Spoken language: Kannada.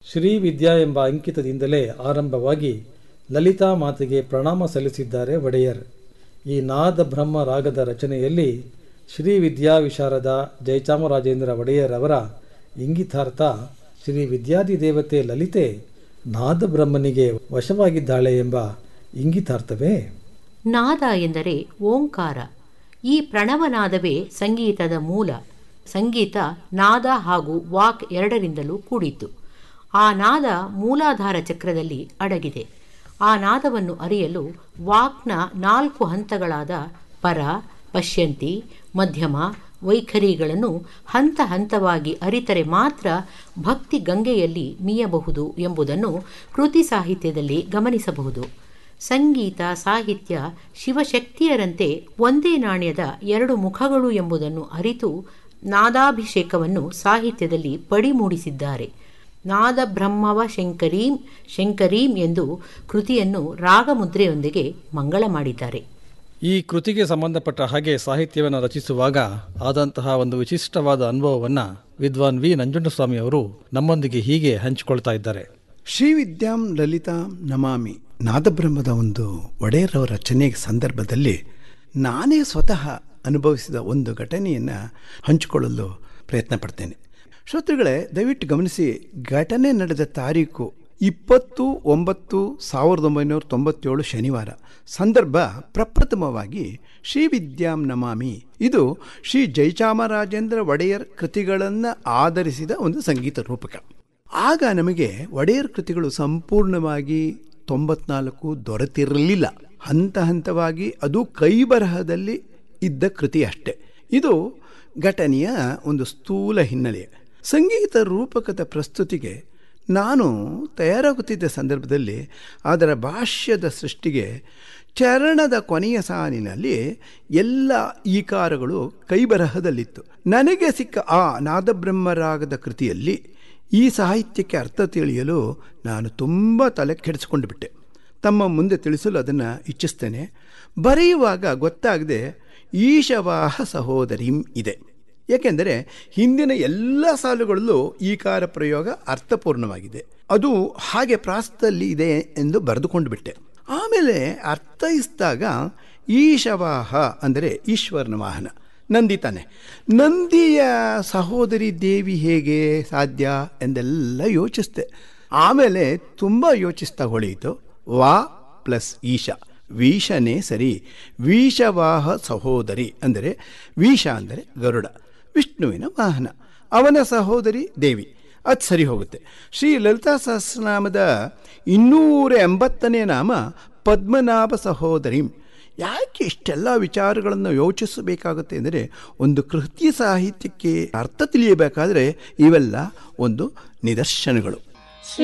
ಶ್ರೀ ವಿದ್ಯಾ ಎಂಬ ಅಂಕಿತದಿಂದಲೇ ಆರಂಭವಾಗಿ ಲಲಿತಾ ಮಾತೆಗೆ ಪ್ರಣಾಮ ಸಲ್ಲಿಸಿದ್ದಾರೆ ಒಡೆಯರ್ ಈ ನಾದ ಬ್ರಹ್ಮ ರಾಗದ ರಚನೆಯಲ್ಲಿ ಶ್ರೀ ವಿದ್ಯಾ ವಿಶಾರದ ಜಯಚಾಮರಾಜೇಂದ್ರ ಒಡೆಯರ್ ಅವರ ಇಂಗಿತಾರ್ಥ ಶ್ರೀ ವಿದ್ಯಾದಿ ದೇವತೆ ಲಲಿತೆ ನಾದ ಬ್ರಹ್ಮನಿಗೆ ವಶವಾಗಿದ್ದಾಳೆ ಎಂಬ ಇಂಗಿತಾರ್ಥವೇ ನಾದ ಎಂದರೆ ಓಂಕಾರ ಈ ಪ್ರಣವನಾದವೇ ಸಂಗೀತದ ಮೂಲ ಸಂಗೀತ ನಾದ ಹಾಗೂ ವಾಕ್ ಎರಡರಿಂದಲೂ ಕೂಡಿತ್ತು ಆ ನಾದ ಮೂಲಾಧಾರ ಚಕ್ರದಲ್ಲಿ ಅಡಗಿದೆ ಆ ನಾದವನ್ನು ಅರಿಯಲು ವಾಕ್ನ ನಾಲ್ಕು ಹಂತಗಳಾದ ಪರ ಪಶ್ಯಂತಿ ಮಧ್ಯಮ ವೈಖರಿಗಳನ್ನು ಹಂತ ಹಂತವಾಗಿ ಅರಿತರೆ ಮಾತ್ರ ಭಕ್ತಿ ಗಂಗೆಯಲ್ಲಿ ಮೀಯಬಹುದು ಎಂಬುದನ್ನು ಕೃತಿ ಸಾಹಿತ್ಯದಲ್ಲಿ ಗಮನಿಸಬಹುದು ಸಂಗೀತ ಸಾಹಿತ್ಯ ಶಿವಶಕ್ತಿಯರಂತೆ ಒಂದೇ ನಾಣ್ಯದ ಎರಡು ಮುಖಗಳು ಎಂಬುದನ್ನು ಅರಿತು ನಾದಾಭಿಷೇಕವನ್ನು ಸಾಹಿತ್ಯದಲ್ಲಿ ಪಡಿ ಮೂಡಿಸಿದ್ದಾರೆ ನಾದ ಬ್ರಹ್ಮವ ಶಂಕರೀಂ ಶಂಕರೀಂ ಎಂದು ಕೃತಿಯನ್ನು ರಾಗಮುದ್ರೆಯೊಂದಿಗೆ ಮಂಗಳ ಮಾಡಿದ್ದಾರೆ ಈ ಕೃತಿಗೆ ಸಂಬಂಧಪಟ್ಟ ಹಾಗೆ ಸಾಹಿತ್ಯವನ್ನು ರಚಿಸುವಾಗ ಆದಂತಹ ಒಂದು ವಿಶಿಷ್ಟವಾದ ಅನುಭವವನ್ನು ವಿದ್ವಾನ್ ವಿ ನಂಜುಂಡಸ್ವಾಮಿ ಅವರು ನಮ್ಮೊಂದಿಗೆ ಹೀಗೆ ಹಂಚಿಕೊಳ್ತಾ ಇದ್ದಾರೆ ಶ್ರೀ ವಿದ್ಯಾಂ ಲಲಿತಾ ನಮಾಮಿ ನಾದಬ್ರಹ್ಮದ ಒಂದು ಒಡೆಯರವರ ರಚನೆ ಸಂದರ್ಭದಲ್ಲಿ ನಾನೇ ಸ್ವತಃ ಅನುಭವಿಸಿದ ಒಂದು ಘಟನೆಯನ್ನು ಹಂಚಿಕೊಳ್ಳಲು ಪ್ರಯತ್ನ ಪಡ್ತೇನೆ ಶ್ರೋತೃಗಳೇ ದಯವಿಟ್ಟು ಗಮನಿಸಿ ಘಟನೆ ನಡೆದ ತಾರೀಕು ಇಪ್ಪತ್ತು ಒಂಬತ್ತು ಸಾವಿರದ ಒಂಬೈನೂರ ತೊಂಬತ್ತೇಳು ಶನಿವಾರ ಸಂದರ್ಭ ಪ್ರಪ್ರಥಮವಾಗಿ ಶ್ರೀ ವಿದ್ಯಾಂ ನಮಾಮಿ ಇದು ಶ್ರೀ ಜಯಚಾಮರಾಜೇಂದ್ರ ಒಡೆಯರ್ ಕೃತಿಗಳನ್ನು ಆಧರಿಸಿದ ಒಂದು ಸಂಗೀತ ರೂಪಕ ಆಗ ನಮಗೆ ಒಡೆಯರ್ ಕೃತಿಗಳು ಸಂಪೂರ್ಣವಾಗಿ ತೊಂಬತ್ನಾಲ್ಕು ದೊರೆತಿರಲಿಲ್ಲ ಹಂತ ಹಂತವಾಗಿ ಅದು ಕೈಬರಹದಲ್ಲಿ ಇದ್ದ ಕೃತಿ ಅಷ್ಟೆ ಇದು ಘಟನೆಯ ಒಂದು ಸ್ಥೂಲ ಹಿನ್ನೆಲೆ ಸಂಗೀತ ರೂಪಕದ ಪ್ರಸ್ತುತಿಗೆ ನಾನು ತಯಾರಾಗುತ್ತಿದ್ದ ಸಂದರ್ಭದಲ್ಲಿ ಅದರ ಭಾಷ್ಯದ ಸೃಷ್ಟಿಗೆ ಚರಣದ ಕೊನೆಯ ಸಾಲಿನಲ್ಲಿ ಎಲ್ಲ ಈಕಾರಗಳು ಕೈಬರಹದಲ್ಲಿತ್ತು ನನಗೆ ಸಿಕ್ಕ ಆ ನಾದಬ್ರಹ್ಮರಾಗದ ಕೃತಿಯಲ್ಲಿ ಈ ಸಾಹಿತ್ಯಕ್ಕೆ ಅರ್ಥ ತಿಳಿಯಲು ನಾನು ತುಂಬ ತಲೆ ಕೆಡಿಸಿಕೊಂಡು ಬಿಟ್ಟೆ ತಮ್ಮ ಮುಂದೆ ತಿಳಿಸಲು ಅದನ್ನು ಇಚ್ಛಿಸ್ತೇನೆ ಬರೆಯುವಾಗ ಗೊತ್ತಾಗದೆ ಈಶವಾಹ ಸಹೋದರಿಂ ಇದೆ ಏಕೆಂದರೆ ಹಿಂದಿನ ಎಲ್ಲ ಸಾಲುಗಳಲ್ಲೂ ಈಕಾರ ಪ್ರಯೋಗ ಅರ್ಥಪೂರ್ಣವಾಗಿದೆ ಅದು ಹಾಗೆ ಪ್ರಾಸದಲ್ಲಿ ಇದೆ ಎಂದು ಬರೆದುಕೊಂಡು ಬಿಟ್ಟೆ ಆಮೇಲೆ ಅರ್ಥೈಸಿದಾಗ ಈಶವಾಹ ಅಂದರೆ ಈಶ್ವರನ ವಾಹನ ನಂದಿ ತಾನೆ ನಂದಿಯ ಸಹೋದರಿ ದೇವಿ ಹೇಗೆ ಸಾಧ್ಯ ಎಂದೆಲ್ಲ ಯೋಚಿಸ್ದೆ ಆಮೇಲೆ ತುಂಬ ಯೋಚಿಸ್ತಾ ಹೊಳೆಯಿತು ವಾ ಪ್ಲಸ್ ಈಶ ವೀಶನೇ ಸರಿ ವೀಶವಾಹ ಸಹೋದರಿ ಅಂದರೆ ವೀಶ ಅಂದರೆ ಗರುಡ ವಿಷ್ಣುವಿನ ವಾಹನ ಅವನ ಸಹೋದರಿ ದೇವಿ ಅದು ಸರಿ ಹೋಗುತ್ತೆ ಶ್ರೀ ಲಲಿತಾ ಸಹಸ್ರನಾಮದ ಇನ್ನೂರ ಎಂಬತ್ತನೇ ನಾಮ ಪದ್ಮನಾಭ ಸಹೋದರಿ ಯಾಕೆ ಇಷ್ಟೆಲ್ಲ ವಿಚಾರಗಳನ್ನು ಯೋಚಿಸಬೇಕಾಗುತ್ತೆ ಅಂದರೆ ಒಂದು ಕೃತಿ ಸಾಹಿತ್ಯಕ್ಕೆ ಅರ್ಥ ತಿಳಿಯಬೇಕಾದರೆ ಇವೆಲ್ಲ ಒಂದು ನಿದರ್ಶನಗಳು